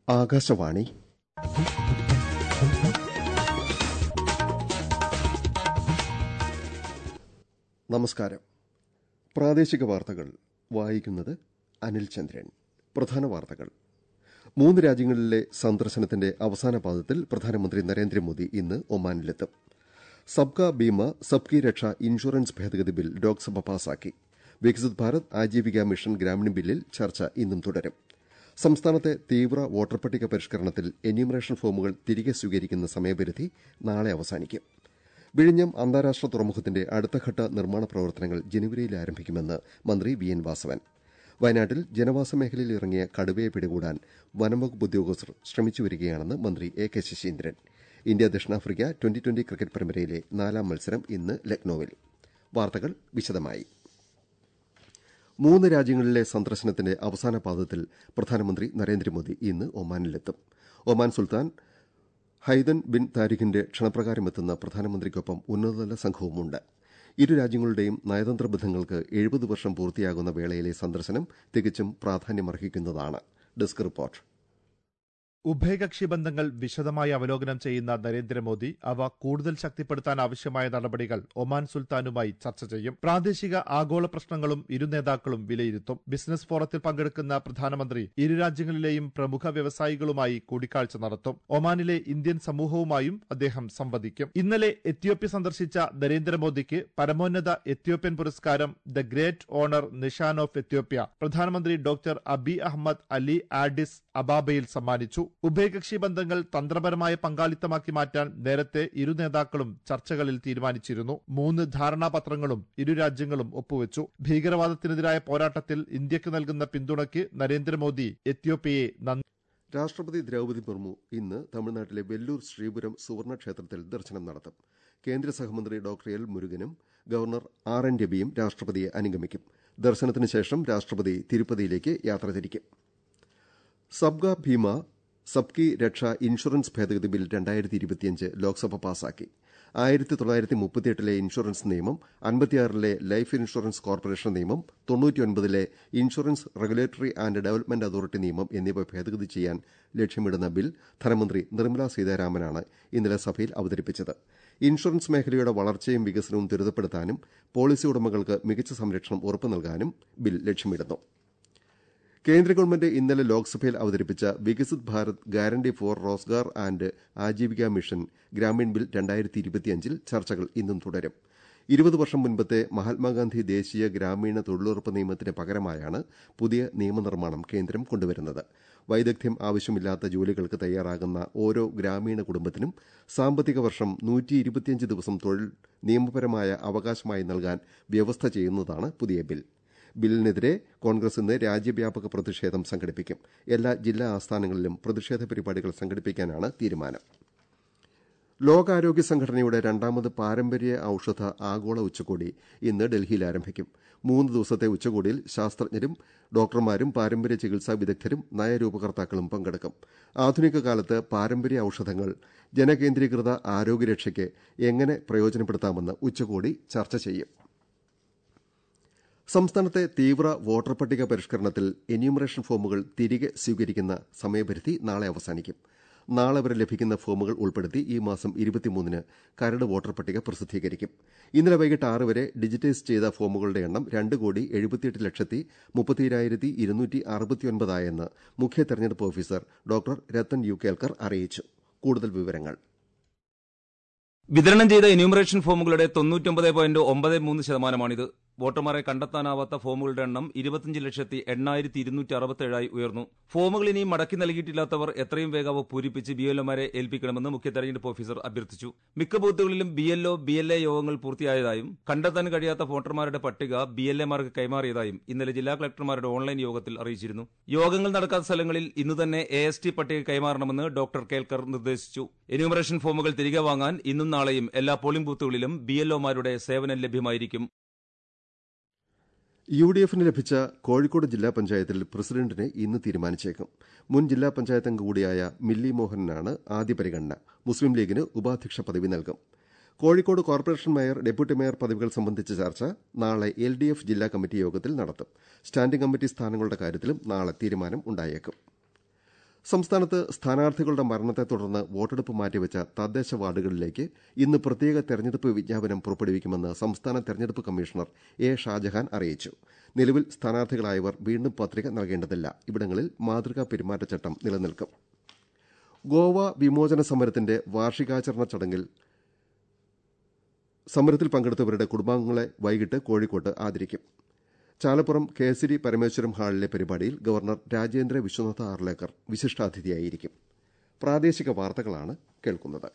ആകാശവാണി നമസ്കാരം പ്രാദേശിക വാർത്തകൾ വായിക്കുന്നത് അനിൽ ചന്ദ്രൻ പ്രധാന വാർത്തകൾ മൂന്ന് രാജ്യങ്ങളിലെ സന്ദർശനത്തിന്റെ അവസാന പാദത്തിൽ പ്രധാനമന്ത്രി നരേന്ദ്രമോദി ഇന്ന് ഒമാനിലെത്തും സബ്കാ ബീമ സബ്കി രക്ഷ ഇൻഷുറൻസ് ഭേദഗതി ബിൽ ലോക്സഭ പാസാക്കി വികസിത് ഭാരത് ആജീവിക മിഷൻ ഗ്രാമീൺ ബില്ലിൽ ചർച്ച ഇന്നും തുടരും സംസ്ഥാനത്തെ തീവ്ര വോട്ടർ പട്ടിക പരിഷ്കരണത്തിൽ എന്യൂമറേഷൻ ഫോമുകൾ തിരികെ സ്വീകരിക്കുന്ന സമയപരിധി നാളെ അവസാനിക്കും വിഴിഞ്ഞം അന്താരാഷ്ട്ര തുറമുഖത്തിന്റെ അടുത്തഘട്ട നിർമ്മാണ പ്രവർത്തനങ്ങൾ ജനുവരിയിൽ ആരംഭിക്കുമെന്ന് മന്ത്രി വി എൻ വാസവൻ വയനാട്ടിൽ ജനവാസ മേഖലയിൽ ഇറങ്ങിയ കടുവയെ പിടികൂടാൻ വനംവകുപ്പ് ഉദ്യോഗസ്ഥർ ശ്രമിച്ചുവരികയാണെന്ന് മന്ത്രി എ കെ ശശീന്ദ്രൻ ഇന്ത്യ ദക്ഷിണാഫ്രിക്ക ട്വന്റി ട്വന്റി ക്രിക്കറ്റ് പരമ്പരയിലെ നാലാം മത്സരം ഇന്ന് ലക്നൌവിൽ വാർത്തകൾ വിശദമായി മൂന്ന് രാജ്യങ്ങളിലെ സന്ദർശനത്തിന്റെ അവസാന പാദത്തിൽ പ്രധാനമന്ത്രി നരേന്ദ്രമോദി ഇന്ന് ഒമാനിലെത്തും ഒമാൻ സുൽത്താൻ ഹൈദൻ ബിൻ താരിഖിന്റെ ക്ഷണപ്രകാരമെത്തുന്ന പ്രധാനമന്ത്രിക്കൊപ്പം ഉന്നതതല സംഘവുമുണ്ട് ഇരു രാജ്യങ്ങളുടെയും നയതന്ത്ര ബന്ധങ്ങൾക്ക് എഴുപത് വർഷം പൂർത്തിയാകുന്ന വേളയിലെ സന്ദർശനം തികച്ചും പ്രാധാന്യമർഹിക്കുന്നതാണ് ഡെസ്ക് റിപ്പോർട്ട് ഉഭയകക്ഷി ബന്ധങ്ങൾ വിശദമായി അവലോകനം ചെയ്യുന്ന നരേന്ദ്രമോദി അവ കൂടുതൽ ശക്തിപ്പെടുത്താൻ ആവശ്യമായ നടപടികൾ ഒമാൻ സുൽത്താനുമായി ചർച്ച ചെയ്യും പ്രാദേശിക ആഗോള പ്രശ്നങ്ങളും ഇരു നേതാക്കളും വിലയിരുത്തും ബിസിനസ് ഫോറത്തിൽ പങ്കെടുക്കുന്ന പ്രധാനമന്ത്രി ഇരു രാജ്യങ്ങളിലെയും പ്രമുഖ വ്യവസായികളുമായി കൂടിക്കാഴ്ച നടത്തും ഒമാനിലെ ഇന്ത്യൻ സമൂഹവുമായും അദ്ദേഹം സംവദിക്കും ഇന്നലെ എത്യോപ്യ സന്ദർശിച്ച നരേന്ദ്രമോദിക്ക് പരമോന്നത എത്യോപ്യൻ പുരസ്കാരം the great honour Nishan of Ethiopia പ്രധാനമന്ത്രി doctor Abiy Ahmed Ali Addis അബാബയിൽ സമ്മാനിച്ചു ഉഭയകക്ഷി ബന്ധങ്ങൾ തന്ത്രപരമായ പങ്കാളിത്തമാക്കി മാറ്റാൻ നേരത്തെ ഇരു നേതാക്കളും ചർച്ചകളിൽ തീരുമാനിച്ചിരുന്നു മൂന്ന് ധാരണാപത്രങ്ങളും ഇരു രാജ്യങ്ങളും ഒപ്പുവെച്ചു ഭീകരവാദത്തിനെതിരായ പോരാട്ടത്തിൽ ഇന്ത്യക്ക് നൽകുന്ന പിന്തുണയ്ക്ക് നരേന്ദ്രമോദി എത്യോപ്യയെ നന്ദി രാഷ്ട്രപതി ദ്രൌപതി മുർമു ഇന്ന് തമിഴ്നാട്ടിലെ വെല്ലൂർ ശ്രീപുരം സുവർണ ക്ഷേത്രത്തിൽ ദർശനം നടത്തും കേന്ദ്ര സഹമന്ത്രി ഡോക്ടർ എൽ മുരുകനും ഗവർണർ ആർ എൻ രവിയും രാഷ്ട്രപതിയെ അനുഗമിക്കും ദർശനത്തിന് ശേഷം രാഷ്ട്രപതി തിരുപ്പതിയിലേക്ക് യാത്ര തിരിക്കും സബ്കാ ഭീമ സബ്കി രക്ഷ ഇൻഷുറൻസ് ഭേദഗതി ബിൽ രണ്ടായിരത്തി ഇരുപത്തിയഞ്ച് ലോക്സഭ പാസാക്കി ആയിരത്തി തൊള്ളായിരത്തി മുപ്പത്തിയെട്ടിലെ ഇൻഷുറൻസ് നിയമം അൻപത്തിയാറിലെ ലൈഫ് ഇൻഷുറൻസ് കോർപ്പറേഷൻ നിയമം തൊണ്ണൂറ്റിയൊൻപതിലെ insurance regulatory and development authority നിയമം എന്നിവ ഭേദഗതി ചെയ്യാൻ ലക്ഷ്യമിടുന്ന ബിൽ ധനമന്ത്രി നിർമ്മല സീതാരാമനാണ് ഇന്നലെ സഭയിൽ അവതരിപ്പിച്ചത് ഇൻഷുറൻസ് മേഖലയുടെ വളർച്ചയും വികസനവും ത്വരിതപ്പെടുത്താനും പോളിസി ഉടമകൾക്ക് മികച്ച സംരക്ഷണം ഉറപ്പു നൽകാനും ബിൽ ലക്ഷ്യമിടുന്നു കേന്ദ്ര ഗവൺമെന്റ് ഇന്നലെ ലോക്സഭയിൽ അവതരിപ്പിച്ച Viksit Bharat guarantee for Rozgar and Aajeevika mission Grameen bill രണ്ടായിരത്തി ഇരുപത്തിയഞ്ചിൽ ചർച്ചകൾ ഇന്നും തുടരും ഇരുപത് വർഷം മുൻപത്തെ മഹാത്മാഗാന്ധി ദേശീയ ഗ്രാമീണ തൊഴിലുറപ്പ് നിയമത്തിന് പകരമായാണ് പുതിയ നിയമനിർമ്മാണം കേന്ദ്രം കൊണ്ടുവരുന്നത് വൈദഗ്ധ്യം ആവശ്യമില്ലാത്ത ജോലികൾക്ക് തയ്യാറാകുന്ന ഓരോ ഗ്രാമീണ കുടുംബത്തിനും സാമ്പത്തിക വർഷം നൂറ്റി ദിവസം തൊഴിൽ നിയമപരമായ അവകാശമായി നൽകാൻ വ്യവസ്ഥ ചെയ്യുന്നതാണ് പുതിയ ബിൽ ബില്ലിനെതിരെ കോൺഗ്രസ് ഇന്ന് രാജ്യവ്യാപക പ്രതിഷേധം സംഘടിപ്പിക്കും എല്ലാ ജില്ലാ ആസ്ഥാനങ്ങളിലും പ്രതിഷേധ പരിപാടികൾ സംഘടിപ്പിക്കാനാണ് തീരുമാനം ലോകാരോഗ്യ സംഘടനയുടെ രണ്ടാമത് പാരമ്പര്യ ഔഷധ ആഗോള ഉച്ചകോടി ഇന്ന് ഡൽഹിയിൽ ആരംഭിക്കും മൂന്ന് ദിവസത്തെ ഉച്ചകോടിയിൽ ശാസ്ത്രജ്ഞരും ഡോക്ടർമാരും പാരമ്പര്യ ചികിത്സാ വിദഗ്ധരും നയരൂപകർത്താക്കളും പങ്കെടുക്കും ആധുനിക കാലത്ത് പാരമ്പര്യ ഔഷധങ്ങൾ ജനകേന്ദ്രീകൃത ആരോഗ്യരക്ഷയ്ക്ക് എങ്ങനെ പ്രയോജനപ്പെടുത്താമെന്ന് ഉച്ചകോടി ചർച്ച ചെയ്യും സംസ്ഥാനത്തെ തീവ്ര വോട്ടർ പട്ടിക പരിഷ്കരണത്തിൽ എന്യൂമറേഷൻ ഫോമുകൾ തിരികെ സ്വീകരിക്കുന്ന സമയപരിധി നാളെ അവസാനിക്കും നാളെ വരെ ലഭിക്കുന്ന ഫോമുകൾ ഉൾപ്പെടുത്തി ഈ മാസം ഇരുപത്തിമൂന്നിന് കരട് വോട്ടർ പട്ടിക പ്രസിദ്ധീകരിക്കും ഇന്നലെ വൈകിട്ട് ആറ് വരെ ഡിജിറ്റൈസ് ചെയ്ത ഫോമുകളുടെ എണ്ണം രണ്ട് കോടി എഴുപത്തിയെട്ട് ലക്ഷത്തി മുപ്പത്തിരായിരത്തി ഇരുന്നൂറ്റി അറുപത്തിയൊൻപതായെന്ന് മുഖ്യ തെരഞ്ഞെടുപ്പ് officer doctor Rathan U Kelkar അറിയിച്ചു കൂടുതൽ വിവരങ്ങൾ വിതരണം ചെയ്ത എന്യൂമറേഷൻ ഫോമുകളുടെ തൊണ്ണൂറ്റൊമ്പത് പോയിന്റ് ഒമ്പത് മൂന്ന് ശതമാനമാണിത് വോട്ടർമാരെ കണ്ടെത്താനാവാത്ത ഫോമുകളുടെ എണ്ണം ഇരുപത്തിയഞ്ച് ലക്ഷത്തി എണ്ണായിരത്തി ഇരുന്നൂറ്റി അറുപത്തേഴായി ഉയർന്നു ഫോമുകൾ ഇനിയും മടക്കി നൽകിയിട്ടില്ലാത്തവർ എത്രയും വേഗം അവ പൂരിപ്പിച്ച് ബി എൽഒമാരെ ഏൽപ്പിക്കണമെന്ന് മുഖ്യ തെരഞ്ഞെടുപ്പ് ഓഫീസർ അഭ്യർത്ഥിച്ചു മിക്ക ബൂത്തുകളിലും B L O B L A യോഗങ്ങൾ പൂർത്തിയായതായും കണ്ടെത്താൻ കഴിയാത്ത വോട്ടർമാരുടെ പട്ടിക ബി എൽ എമാർക്ക് കൈമാറിയതായും ഇന്നലെ ജില്ലാ കളക്ടർമാരുടെ ഓൺലൈൻ യോഗത്തിൽ അറിയിച്ചിരുന്നു യോഗങ്ങൾ നടക്കാത്ത സ്ഥലങ്ങളിൽ ഇന്ന് തന്നെ എ എസ് ടി പട്ടിക കൈമാറണമെന്ന് ഡോക്ടർ കേൽക്കർ നിർദ്ദേശിച്ചു എന്യൂമറേഷൻ ഫോമുകൾ തിരികെ വാങ്ങാൻ ഇന്നും നാളെയും എല്ലാ പോളിംഗ് ബൂത്തുകളിലും ബി എൽഒമാരുടെ സേവനം ലഭ്യമായിരിക്കും യു ഡി എഫിന് ലഭിച്ച കോഴിക്കോട് ജില്ലാ പഞ്ചായത്തിൽ പ്രസിഡന്റിനെ ഇന്ന് തീരുമാനിച്ചേക്കും മുൻ ജില്ലാ പഞ്ചായത്ത് അംഗം കൂടിയായ മില്ലി മോഹനനാണ് ആദ്യ പരിഗണന മുസ്ലിം ലീഗിന് ഉപാധ്യക്ഷ പദവി നൽകും Kozhikode corporation mayor deputy mayor പദവികൾ സംബന്ധിച്ച ചർച്ച നാളെ എൽ ഡി എഫ് ജില്ലാ കമ്മിറ്റി യോഗത്തിൽ നടത്തും സ്റ്റാൻഡിംഗ് കമ്മിറ്റി സ്ഥാനങ്ങളുടെ കാര്യത്തിലും നാളെ തീരുമാനം ഉണ്ടായേക്കും സംസ്ഥാനത്ത് സ്ഥാനാർത്ഥികളുടെ മരണത്തെ തുടർന്ന് വോട്ടെടുപ്പ് മാറ്റിവെച്ച തദ്ദേശ വാർഡുകളിലേക്ക് ഇന്ന് പ്രത്യേക തെരഞ്ഞെടുപ്പ് വിജ്ഞാപനം പുറപ്പെടുവിക്കുമെന്ന് സംസ്ഥാന തെരഞ്ഞെടുപ്പ് കമ്മീഷണർ എ ഷാജഹാൻ അറിയിച്ചു നിലവിൽ സ്ഥാനാർത്ഥികളായവർ വീണ്ടും പത്രിക നൽകേണ്ടതില്ല ഇവിടങ്ങളിൽ മാതൃകാ പെരുമാറ്റച്ചട്ടം നിലനിൽക്കും ഗോവ വിമോചന സമരത്തിന്റെ വാർഷികാചരണ ചടങ്ങിൽ സമരത്തിൽ പങ്കെടുത്തവരുടെ കുടുംബാംഗങ്ങളെ വൈകിട്ട് കോഴിക്കോട്ട് ആദരിക്കും ചാലപ്പുറം കേസരി പരമേശ്വരം ഹാളിലെ പരിപാടിയിൽ ഗവർണർ രാജേന്ദ്ര വിശ്വനാഥ ആർലേക്കർ വിശിഷ്ടാതിഥിയായിരിക്കും പ്രാദേശിക വാർത്തകളാണ് കേൾക്കുന്നത്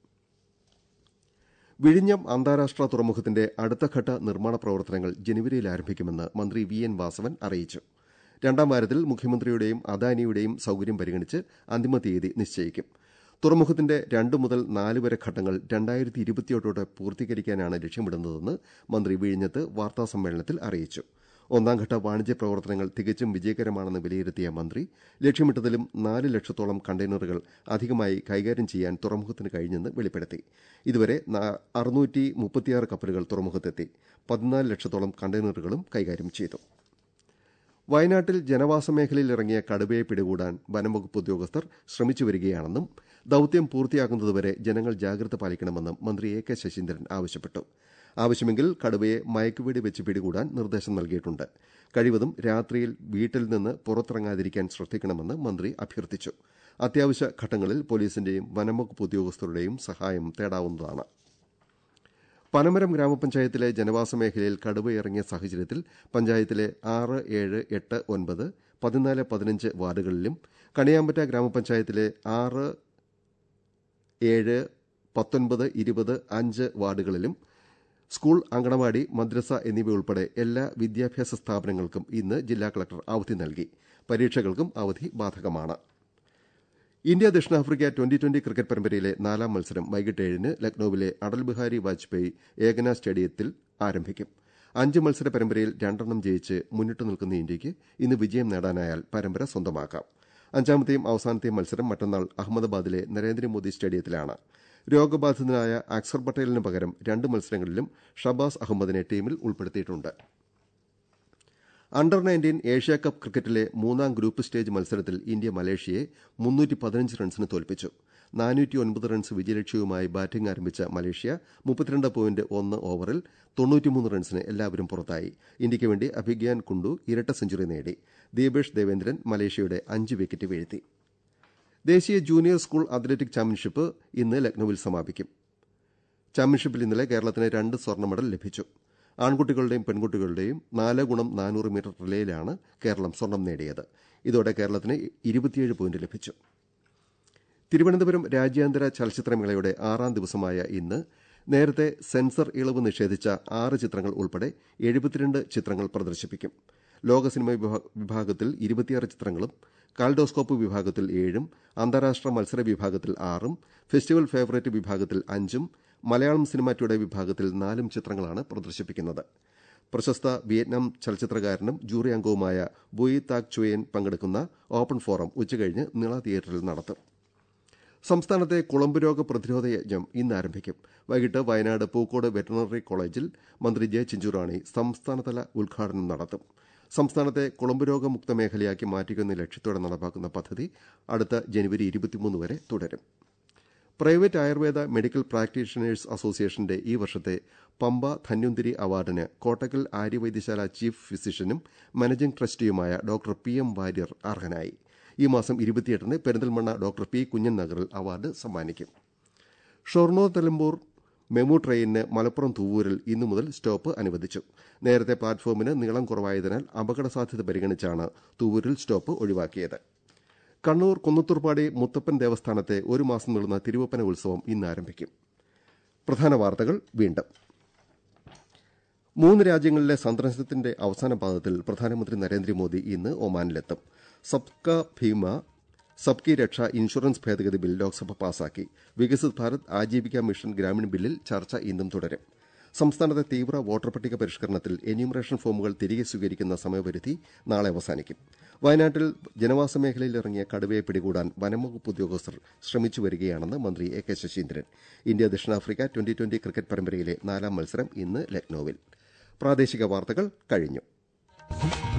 വിഴിഞ്ഞം അന്താരാഷ്ട്ര തുറമുഖത്തിന്റെ അടുത്തഘട്ട നിർമ്മാണ പ്രവർത്തനങ്ങൾ ജനുവരിയിൽ ആരംഭിക്കുമെന്ന് മന്ത്രി വി എൻ വാസവൻ അറിയിച്ചു രണ്ടാം വാരത്തിൽ മുഖ്യമന്ത്രിയുടെയും അദാനിയുടെയും സൌകര്യം പരിഗണിച്ച് അന്തിമ തീയതി നിശ്ചയിക്കും തുറമുഖത്തിന്റെ രണ്ട് മുതൽ നാല് വരെ ഘട്ടങ്ങൾ രണ്ടായിരത്തി ഇരുപത്തിയെട്ടോടെ പൂർത്തീകരിക്കാനാണ് ലക്ഷ്യമിടുന്നതെന്ന് മന്ത്രി വിഴിഞ്ഞത്ത് വാർത്താസമ്മേളനത്തിൽ അറിയിച്ചു ഒന്നാംഘട്ട വാണിജ്യ പ്രവർത്തനങ്ങൾ തികച്ചും വിജയകരമാണെന്ന് വിലയിരുത്തിയ മന്ത്രി ലക്ഷ്യമിട്ടതിലും നാല് ലക്ഷത്തോളം കണ്ടെയ്നറുകൾ അധികമായി കൈകാര്യം ചെയ്യാൻ തുറമുഖത്തിന് കഴിഞ്ഞെന്ന് വെളിപ്പെടുത്തി ഇതുവരെ അറുന്നൂറ്റി മുപ്പത്തിയാറ് കപ്പലുകൾ തുറമുഖത്തെത്തി പതിനാല് ലക്ഷത്തോളം കണ്ടെയ്നറുകളും കൈകാര്യം ചെയ്തു വയനാട്ടിൽ ജനവാസ മേഖലയിൽ ഇറങ്ങിയ കടുവയെ പിടികൂടാൻ വനംവകുപ്പ് ഉദ്യോഗസ്ഥർ ശ്രമിച്ചു വരികയാണെന്നും ദൌത്യം പൂർത്തിയാക്കുന്നതുവരെ ജനങ്ങൾ ജാഗ്രത പാലിക്കണമെന്നും മന്ത്രി എ കെ ശശീന്ദ്രൻ ആവശ്യപ്പെട്ടു ആവശ്യമെങ്കിൽ കടുവയെ മയക്കുവെടി വെച്ച് പിടികൂടാൻ നിർദ്ദേശം നൽകിയിട്ടുണ്ട് കഴിവതും രാത്രിയിൽ വീട്ടിൽ നിന്ന് പുറത്തിറങ്ങാതിരിക്കാൻ ശ്രദ്ധിക്കണമെന്ന് മന്ത്രി അഭ്യർത്ഥിച്ചു അത്യാവശ്യ ഘട്ടങ്ങളിൽ പോലീസിന്റെയും വനംവകുപ്പ് ഉദ്യോഗസ്ഥരുടെയും സഹായം തേടാവുന്നതാണ് പനമരം ഗ്രാമപഞ്ചായത്തിലെ ജനവാസ മേഖലയിൽ കടുവ ഇറങ്ങിയ സാഹചര്യത്തിൽ പഞ്ചായത്തിലെ ആറ് ഏഴ് എട്ട് ഒൻപത് പതിനാല് പതിനഞ്ച് വാർഡുകളിലും കണിയാമ്പറ്റ ഗ്രാമപഞ്ചായത്തിലെ ആറ് ഏഴ് പത്തൊൻപത് ഇരുപത് അഞ്ച് വാർഡുകളിലും സ്കൂൾ അങ്കണവാടി മദ്രസ എന്നിവയുൾപ്പെടെ എല്ലാ വിദ്യാഭ്യാസ സ്ഥാപനങ്ങൾക്കും ഇന്ന് ജില്ലാ കളക്ടർ അവധി നൽകി പരീക്ഷകൾക്കും അവധി ബാധകമാണ് ഇന്ത്യ ദക്ഷിണാഫ്രിക്ക ട്വന്റി ട്വന്റി ക്രിക്കറ്റ് പരമ്പരയിലെ നാലാം മത്സരം വൈകിട്ട് ഏഴിന് ലക്നൌവിലെ അടൽ ബിഹാരി വാജ്പേയി ഏകന സ്റ്റേഡിയത്തിൽ ആരംഭിക്കും അഞ്ച് മത്സര പരമ്പരയിൽ രണ്ടെണ്ണം ജയിച്ച് മുന്നിട്ട് നിൽക്കുന്ന ഇന്ത്യയ്ക്ക് ഇന്ന് വിജയം നേടാനായാൽ പരമ്പര സ്വന്തമാക്കാം അഞ്ചാമത്തെയും അവസാനത്തെയും മത്സരം മറ്റന്നാൾ അഹമ്മദാബാദിലെ നരേന്ദ്രമോദി സ്റ്റേഡിയത്തിലാണ് രോഗബാധിതനായ അക്സർ പട്ടേലിന് പകരം രണ്ട് മത്സരങ്ങളിലും ഷബാസ് അഹമ്മദിനെ ടീമിൽ ഉൾപ്പെടുത്തിയിട്ടുണ്ട് അണ്ടർ നയൻറ്റീൻ ഏഷ്യ കപ്പ് ക്രിക്കറ്റിലെ മൂന്നാം ഗ്രൂപ്പ് സ്റ്റേജ് മത്സരത്തിൽ ഇന്ത്യ മലേഷ്യയെ മുന്നൂറ്റി പതിനഞ്ച് റൺസിന് തോൽപ്പിച്ചു നാനൂറ്റി ഒൻപത് റൺസ് വിജയലക്ഷ്യവുമായി ബാറ്റിംഗ് ആരംഭിച്ച മലേഷ്യ മുപ്പത്തിരണ്ട് പോയിന്റ് ഒന്ന് ഓവറിൽ തൊണ്ണൂറ്റിമൂന്ന് റൺസിന് എല്ലാവരും പുറത്തായി ഇന്ത്യയ്ക്ക് വേണ്ടി അഭിഗ്യാൻ കുണ്ടു ഇരട്ട സെഞ്ചുറി നേടി ദീപേഷ് ദേവേന്ദ്രൻ മലേഷ്യയുടെ അഞ്ച് വിക്കറ്റ് വീഴ്ത്തി ദേശീയ ജൂനിയർ സ്കൂൾ അത്ലറ്റിക് ചാമ്പ്യൻഷിപ്പ് ഇന്ന് ലക്നൌവിൽ സമാപിക്കും ചാമ്പ്യൻഷിപ്പിൽ ഇന്നലെ കേരളത്തിന് രണ്ട് സ്വർണ്ണ മെഡൽ ലഭിച്ചു ആൺകുട്ടികളുടെയും പെൺകുട്ടികളുടെയും നാല് ഗുണം നാനൂറ് മീറ്റർ റിലേയിലാണ് കേരളം സ്വർണം നേടിയത് ഇതോടെ കേരളത്തിന് ഇരുപത്തിയേഴ് പോയിന്റ് ലഭിച്ചു തിരുവനന്തപുരം രാജ്യാന്തര ചലച്ചിത്രമേളയുടെ ആറാം ദിവസമായ ഇന്ന് നേരത്തെ സെൻസർ ഇളവ് നിഷേധിച്ച ആറ് ചിത്രങ്ങൾ ഉൾപ്പെടെ എഴുപത്തിരണ്ട് ചിത്രങ്ങൾ പ്രദർശിപ്പിക്കും ലോക സിനിമ വിഭാഗത്തിൽ ഇരുപത്തിയാറ് ചിത്രങ്ങളും കാൽഡോസ്കോപ്പ് വിഭാഗത്തിൽ ഏഴും അന്താരാഷ്ട്ര മത്സര വിഭാഗത്തിൽ ആറും ഫെസ്റ്റിവൽ ഫേവറേറ്റ് വിഭാഗത്തിൽ അഞ്ചും മലയാളം സിനിമ ടുഡേ വിഭാഗത്തിൽ നാലും ചിത്രങ്ങളാണ് പ്രദർശിപ്പിക്കുന്നത് പ്രശസ്ത വിയറ്റ്നാം ചലച്ചിത്രകാരനും ജൂറി അംഗവുമായ ബുയി താക് ചുയൻ പങ്കെടുക്കുന്ന ഓപ്പൺ ഫോറം ഉച്ചകഴിഞ്ഞ് നിള തിയേറ്ററിൽ നടത്തും സംസ്ഥാനത്തെ കുളമ്പ് രോഗ പ്രതിരോധ യജ്ഞം ഇന്ന് ആരംഭിക്കും വൈകിട്ട് വയനാട് പൂക്കോട് വെറ്ററിനറി കോളേജിൽ മന്ത്രി ജെ ചിഞ്ചുറാണി സംസ്ഥാനതല ഉദ്ഘാടനം നടത്തും സംസ്ഥാനത്തെ കുളമ്പ് രോഗമുക്ത മേഖലയാക്കി മാറ്റുന്ന ലക്ഷ്യത്തോടെ നടപ്പാക്കുന്ന പദ്ധതി അടുത്ത ജനുവരി ഇരുപത്തിമൂന്ന് വരെ തുടരും പ്രൈവറ്റ് ആയുർവേദ മെഡിക്കൽ പ്രാക്ടീഷണേഴ്സ് അസോസിയേഷന്റെ ഈ വർഷത്തെ പമ്പ ധന്വന്തിരി അവാർഡിന് കോട്ടക്കൽ ആര്യവൈദ്യശാല ചീഫ് ഫിസിഷ്യനും മാനേജിംഗ് ട്രസ്റ്റിയുമായ ഡോക്ടർ പി എം വാര്യർ അർഹനായി ഈ മാസം ഇരുപത്തിയെട്ടിന് പെരിന്തൽമണ്ണ ഡോക്ടർ പി കുഞ്ഞൻ നഗറിൽ അവാർഡ് സമ്മാനിക്കും ഷൊർണൂർ നിലമ്പൂർ മെമു ട്രെയിനിന് മലപ്പുറം തൂവൂരിൽ ഇന്നു മുതൽ സ്റ്റോപ്പ് അനുവദിച്ചു നേരത്തെ പ്ലാറ്റ്ഫോമിന് നീളം കുറവായതിനാൽ അപകട സാധ്യത പരിഗണിച്ചാണ് തൂവൂരിൽ സ്റ്റോപ്പ് ഒഴിവാക്കിയത് കണ്ണൂർ കുന്നത്തൂർപ്പാടി മുത്തപ്പൻ ദേവസ്ഥാനത്തെ ഒരു മാസം നീളുന്ന തിരുവപ്പന ഉത്സവം ഇന്ന് ആരംഭിക്കും പ്രധാന വാർത്തകൾ വീണ്ടും മൂന്ന് രാജ്യങ്ങളിലെ സന്ദർശനത്തിന്റെ അവസാന പാദത്തിൽ പ്രധാനമന്ത്രി നരേന്ദ്രമോദി ഇന്ന് ഒമാനിലെത്തും സബ്കാ ഭീമ സബ്കി രക്ഷ ഇൻഷുറൻസ് ഭേദഗതി ബിൽ ലോക്സഭ പാസാക്കി വികസിത് ഭാരത് ആജീവിക മിഷൻ ഗ്രാമീൺ ബില്ലിൽ ചർച്ച ഇന്നും തുടരും സംസ്ഥാനത്തെ തീവ്ര വോട്ടർ പട്ടിക പരിഷ്കരണത്തിൽ എന്യൂമറേഷൻ ഫോമുകൾ തിരികെ സ്വീകരിക്കുന്ന സമയപരിധി നാളെ അവസാനിക്കും വയനാട്ടിൽ ജനവാസ മേഖലയിൽ ഇറങ്ങിയ കടുവയെ പിടികൂടാൻ വനംവകുപ്പ് ഉദ്യോഗസ്ഥർ ശ്രമിച്ചു വരികയാണെന്ന് മന്ത്രി എ കെ ശശീന്ദ്രൻ ഇന്ത്യ ദക്ഷിണാഫ്രിക്ക ട്വന്റി ട്വന്റി ക്രിക്കറ്റ് പരമ്പരയിലെ നാലാം മത്സരം ഇന്ന് ലക്നൌവിൽ പ്രാദേശിക വാർത്തകൾ കഴിഞ്ഞു